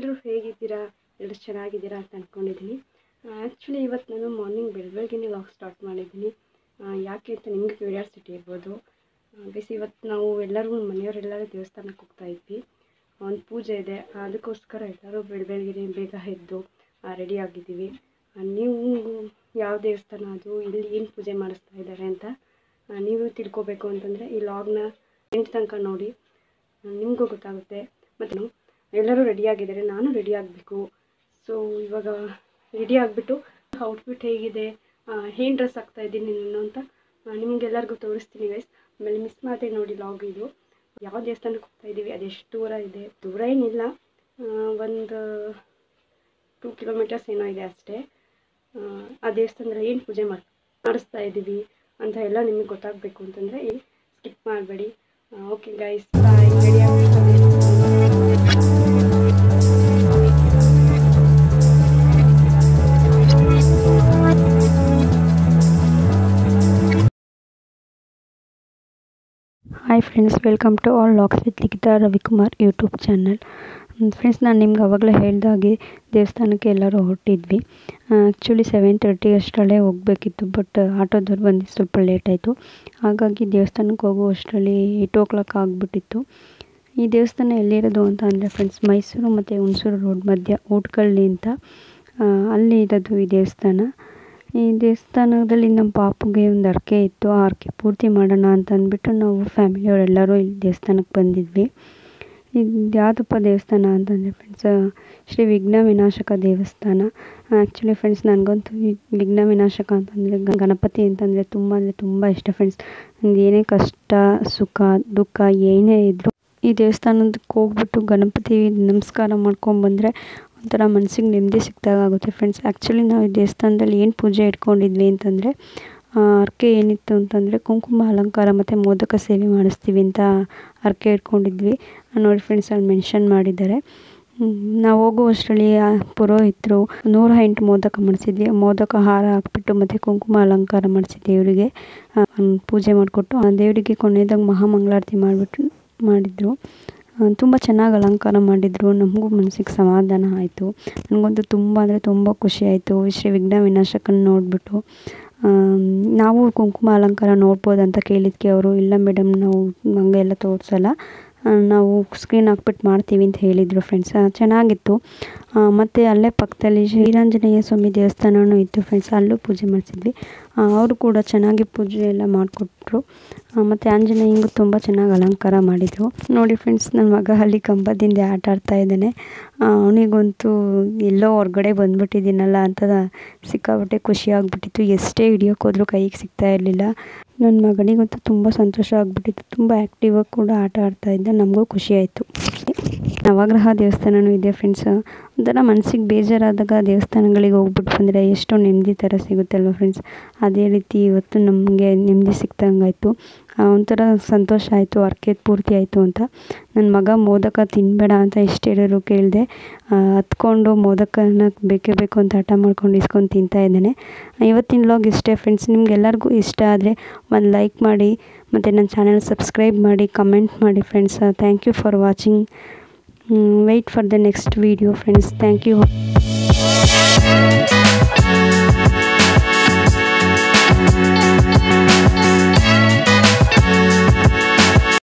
ಎಲ್ಲರೂ ಹೇಗಿದ್ದೀರಾ ಎಲ್ಲರೂ ಚೆನ್ನಾಗಿದ್ದೀರಾ ಅಂತ ಅಂದ್ಕೊಂಡಿದ್ದೀನಿ ಆ್ಯಕ್ಚುಲಿ ಇವತ್ತು ನಾನು ಮಾರ್ನಿಂಗ್ ಬೆಳಬೆಳಗ್ಗೆನೇ ಲಾಗ್ ಸ್ಟಾರ್ಟ್ ಮಾಡಿದ್ದೀನಿ ಆ, ಯಾಕೆ ಅಂತ ನಿಮಗೆ ಕ್ಯೂರಿಯಾಸಿಟಿ ಇರ್ಬೋದು ಬೇಸ್ ಇವತ್ತು ನಾವು ಎಲ್ಲರೂ ಮನೆಯವರೆಲ್ಲರೂ ದೇವಸ್ಥಾನಕ್ಕೆ ಹೋಗ್ತಾ ಇದ್ವಿ ಒಂದು ಪೂಜೆ ಇದೆ ಅದಕ್ಕೋಸ್ಕರ ಎಲ್ಲರೂ ಬೆಳಬೆಳಗ್ಗೆ ಬೇಗ ಎದ್ದು ರೆಡಿ ಆಗಿದ್ದೀವಿ ಆ, ನೀವು ಯಾವ ದೇವಸ್ಥಾನ ಅದು ಇಲ್ಲಿ ಏನು ಪೂಜೆ ಮಾಡಿಸ್ತಾ ಇದ್ದಾರೆ ಅಂತ ಆ, ನೀವು ತಿಳ್ಕೊಬೇಕು ಅಂತಂದರೆ ಈ ಲಾಗ್ನ ಎಂಟು ತನಕ ನೋಡಿ ನಿಮಗೂ ಗೊತ್ತಾಗುತ್ತೆ ಮತ್ತು ಎಲ್ಲರೂ ರೆಡಿಯಾಗಿದ್ದಾರೆ ನಾನು ರೆಡಿ ಆಗಬೇಕು ಸೊ ಇವಾಗ ರೆಡಿ ಆಗಿಬಿಟ್ಟು ಔಟ್ಫಿಟ್ ಹೇಗಿದೆ ಏನು ಡ್ರೆಸ್ ಆಗ್ತಾ ಇದ್ದೀನಿ ನಾನು ಅಂತ ನಿಮಗೆಲ್ಲರಿಗೂ ತೋರಿಸ್ತೀನಿ ಗೈಸ್ ಆಮೇಲೆ ಮಿಸ್ ಮಾಡದೆ ನೋಡಿ ಲಾಗ್ ಇದು ಯಾವ ದೇವಸ್ಥಾನಕ್ಕೆ ಹೋಗ್ತಾ ಇದ್ದೀವಿ ಅದೆಷ್ಟು ದೂರ ಇದೆ ದೂರ ಏನಿಲ್ಲ ಒಂದು ಟೂ ಕಿಲೋಮೀಟರ್ಸ್ ಏನೋ ಇದೆ ಅಷ್ಟೇ ಆ, ಆ ದೇವಸ್ಥಾನದಲ್ಲಿ ಏನು ಪೂಜೆ ಮಾಡಿ ಮಾಡಿಸ್ತಾ ಇದ್ದೀವಿ ಅಂತ ಎಲ್ಲ ನಿಮಗೆ ಗೊತ್ತಾಗಬೇಕು ಅಂತಂದರೆ ಸ್ಕಿಪ್ ಮಾಡಬೇಡಿ okay guys bye ready hi friends welcome to all locks with Likhita Ravikumar YouTube channel friends ನಾನು ನಿಮ್ಗೆ ಅವಾಗಲೇ ಹೇಳ್ದಾಗೆ ದೇವಸ್ಥಾನಕ್ಕೆ ಎಲ್ಲರೂ ಹೊರಟಿದ್ವಿ ಆ್ಯಕ್ಚುಲಿ ಸೆವೆನ್ ತರ್ಟಿ ಅಷ್ಟರಲ್ಲೇ ಹೋಗಬೇಕಿತ್ತು ಬಟ್ ಆಟೋದವ್ರು ಬಂದು ಸ್ವಲ್ಪ ಲೇಟ್ ಆಯಿತು ಹಾಗಾಗಿ ದೇವಸ್ಥಾನಕ್ಕೆ ಹೋಗೋ ಅಷ್ಟರಲ್ಲಿ ಏಯ್ಟ್ ಓ ಕ್ಲಾಕ್ ಆಗಿಬಿಟ್ಟಿತ್ತು ಈ ದೇವಸ್ಥಾನ ಎಲ್ಲಿರೋದು ಅಂತ ಅಂದರೆ ಫ್ರೆಂಡ್ಸ್ ಮೈಸೂರು ಮತ್ತು ಹುಣಸೂರು ರೋಡ್ ಮಧ್ಯ ಊಟ್ಕಳ್ಳಿ ಅಂತ ಆ, ಅಲ್ಲಿ ಇರೋದು ಈ ದೇವಸ್ಥಾನ ಈ ದೇವಸ್ಥಾನದಲ್ಲಿ ನಮ್ಮ ಪಾಪುಗೆ ಒಂದು ಹರಕೆ ಇತ್ತು ಆ ಹರಕೆ ಪೂರ್ತಿ ಮಾಡೋಣ ಅಂತ ಅಂದ್ಬಿಟ್ಟು ನಾವು ಫ್ಯಾಮಿಲಿಯವರೆಲ್ಲರೂ ಇಲ್ಲಿ ದೇವಸ್ಥಾನಕ್ಕೆ ಬಂದಿದ್ವಿ ಇದು ಯಾವುದಪ್ಪ ದೇವಸ್ಥಾನ ಅಂತಂದರೆ ಫ್ರೆಂಡ್ಸ್ ಶ್ರೀ ವಿಘ್ನ ವಿನಾಶಕ ದೇವಸ್ಥಾನ ಆ್ಯಕ್ಚುಲಿ ಫ್ರೆಂಡ್ಸ್ ನನಗಂತೂ ಈ ವಿಘ್ನ ವಿನಾಶಕ ಅಂತಂದರೆ ಗಣಪತಿ ಅಂತಂದರೆ ತುಂಬ ಅಂದರೆ ತುಂಬ ಇಷ್ಟ ಫ್ರೆಂಡ್ಸ್ ನನಗೆ ಏನೇ ಕಷ್ಟ ಸುಖ ದುಃಖ ಏನೇ ಇದ್ದರೂ ಈ ದೇವಸ್ಥಾನಕ್ಕೆ ಹೋಗ್ಬಿಟ್ಟು ಗಣಪತಿ ನಮಸ್ಕಾರ ಮಾಡ್ಕೊಂಬಂದರೆ ಒಂಥರ ಮನ್ಸಿಗೆ ನೆಮ್ಮದಿ ಸಿಕ್ತಾಗುತ್ತೆ ಫ್ರೆಂಡ್ಸ್ ಆ್ಯಕ್ಚುಲಿ ನಾವು ಈ ದೇವಸ್ಥಾನದಲ್ಲಿ ಏನು ಪೂಜೆ ಇಟ್ಕೊಂಡಿದ್ವಿ ಅಂತಂದರೆ ಹರಕೆ ಏನಿತ್ತು ಅಂತಂದರೆ ಕುಂಕುಮ ಅಲಂಕಾರ ಮತ್ತು ಮೋದಕ ಸೇವೆ ಮಾಡಿಸ್ತೀವಿ ಅಂತ ಹರಕೆ ಇಟ್ಕೊಂಡಿದ್ವಿ ನೋಡಿ ಫ್ರೆಂಡ್ಸ್ ಅಲ್ಲಿ ಮೆನ್ಷನ್ ಮಾಡಿದ್ದಾರೆ ಹ್ಮ್, ನಾವು ಹೋಗೋ ಅಷ್ಟರಲ್ಲಿ ಆ ಪುರೋಹಿತರು ನೂರ ಎಂಟು ಮೋದಕ ಮಾಡಿಸಿದ್ವಿ ಮೋದಕ ಹಾರ ಹಾಕ್ಬಿಟ್ಟು ಮತ್ತು ಕುಂಕುಮ ಅಲಂಕಾರ ಮಾಡಿಸಿ ದೇವರಿಗೆ ಆ, ಒಂದು ಪೂಜೆ ಮಾಡಿಕೊಟ್ಟು ಆ ದೇವರಿಗೆ ಕೊನೆಯದಾಗ ಮಹಾಮಂಗಳಾರತಿ ಮಾಡಿಬಿಟ್ಟು ಮಾಡಿದರು ತುಂಬ ಚೆನ್ನಾಗಿ ಅಲಂಕಾರ ಮಾಡಿದರು ನಮಗೂ ಮನಸ್ಸಿಗೆ ಸಮಾಧಾನ ಆಯಿತು ನನಗಂತೂ ತುಂಬ ಅಂದರೆ ತುಂಬ ಖುಷಿ ಆಯಿತು ಶ್ರೀ ವಿಘ್ನ ವಿನಾಶಕನ ನೋಡಿಬಿಟ್ಟು ನಾವು ಕುಂಕುಮ ಅಲಂಕಾರ ನೋಡ್ಬೋದು ಅಂತ ಕೇಳಿದ್ದಕ್ಕೆ ಅವರು ಇಲ್ಲ ಮೇಡಮ್ ನಾವು ಹಂಗೆಲ್ಲ ತೋರಿಸಲ್ಲ ಆ, ನಾವು ಸ್ಕ್ರೀನ್ ಹಾಕ್ಬಿಟ್ಟು ಮಾಡ್ತೀವಿ ಅಂತ ಹೇಳಿದರು ಫ್ರೆಂಡ್ಸ್ ಚೆನ್ನಾಗಿತ್ತು ಆ, ಮತ್ತು ಅಲ್ಲೇ ಪಕ್ಕದಲ್ಲಿ ಶ್ರೀರಾಂಜನೇಯ ಸ್ವಾಮಿ ದೇವಸ್ಥಾನವೂ ಇತ್ತು ಫ್ರೆಂಡ್ಸ್ ಅಲ್ಲೂ ಪೂಜೆ ಮಾಡಿಸಿದ್ವಿ ಅವರು ಕೂಡ ಚೆನ್ನಾಗಿ ಪೂಜೆ ಎಲ್ಲ ಮಾಡಿಕೊಟ್ರು ಮತ್ತು ಆಂಜನೇಯಂಗೂ ತುಂಬ ಚೆನ್ನಾಗಿ ಅಲಂಕಾರ ಮಾಡಿದರು ನೋಡಿ ಫ್ರೆಂಡ್ಸ್ ನನ್ನ ಮಗ ಅಲ್ಲಿ ಕಂಬದಿಂದ ಆಟ ಆಡ್ತಾ ಇದ್ದಾನೆ ಅವನಿಗಂತೂ ಎಲ್ಲೋ ಹೊರ್ಗಡೆ ಬಂದ್ಬಿಟ್ಟಿದ್ದೀನಲ್ಲ ಅಂತ ಸಿಕ್ಕಾಪಟ್ಟೆ ಖುಷಿ ಆಗ್ಬಿಟ್ಟಿತ್ತು ಎಷ್ಟೇ ಹಿಡಿಯೋಕೆ ಹೋದ್ರೂ ಕೈಗೆ ಸಿಗ್ತಾ ಇರಲಿಲ್ಲ ನನ್ನ ಮಗನಿಗಂತೂ ತುಂಬ ಸಂತೋಷ ಆಗಿಬಿಟ್ಟಿತ್ತು ತುಂಬ ಆ್ಯಕ್ಟಿವಾಗಿ ಕೂಡ ಆಟ ಆಡ್ತಾ ಇದ್ದ ನಮಗೂ ಖುಷಿ ಆಯಿತು ನವಗ್ರಹ ದೇವಸ್ಥಾನವೂ ಇದೆ ಫ್ರೆಂಡ್ಸ್ ಒಂಥರ ಮನಸ್ಸಿಗೆ ಬೇಜಾರಾದಾಗ ದೇವಸ್ಥಾನಗಳಿಗೆ ಹೋಗ್ಬಿಟ್ಟು ಬಂದರೆ ಎಷ್ಟೋ ನೆಮ್ಮದಿ ಥರ ಸಿಗುತ್ತಲ್ವ ಫ್ರೆಂಡ್ಸ್ ಅದೇ ರೀತಿ ಇವತ್ತು ನಮಗೆ ನೆಮ್ಮದಿ ಸಿಕ್ತಂಗಾಯಿತು ಒಂಥರ ಸಂತೋಷ ಆಯಿತು ಹರ್ಕೆ ಪೂರ್ತಿ ಆಯಿತು ಅಂತ ನನ್ನ ಮಗ ಮೋದಕ ತಿನ್ನಬೇಡ ಅಂತ ಎಷ್ಟು ಹೇಳಿದ್ರು ಕೇಳಿದೆ ಹತ್ಕೊಂಡು ಮೋದಕನ ಬೇಕೇ ಬೇಕು ಅಂತ ಹಠ ಮಾಡ್ಕೊಂಡು ಇಸ್ಕೊಂಡು ತಿಂತಾ ಇದ್ದಾನೆ ಇವತ್ತಿನ ಲಾಗ್ ಇಷ್ಟೇ ಫ್ರೆಂಡ್ಸ್ ನಿಮ್ಗೆಲ್ಲರಿಗೂ ಇಷ್ಟ ಆದರೆ ಒಂದು ಲೈಕ್ ಮಾಡಿ ಮತ್ತು ನನ್ನ ಚಾನಲ್ ಸಬ್ಸ್ಕ್ರೈಬ್ ಮಾಡಿ ಕಮೆಂಟ್ ಮಾಡಿ friends thank you for watching wait for the next video friends thank you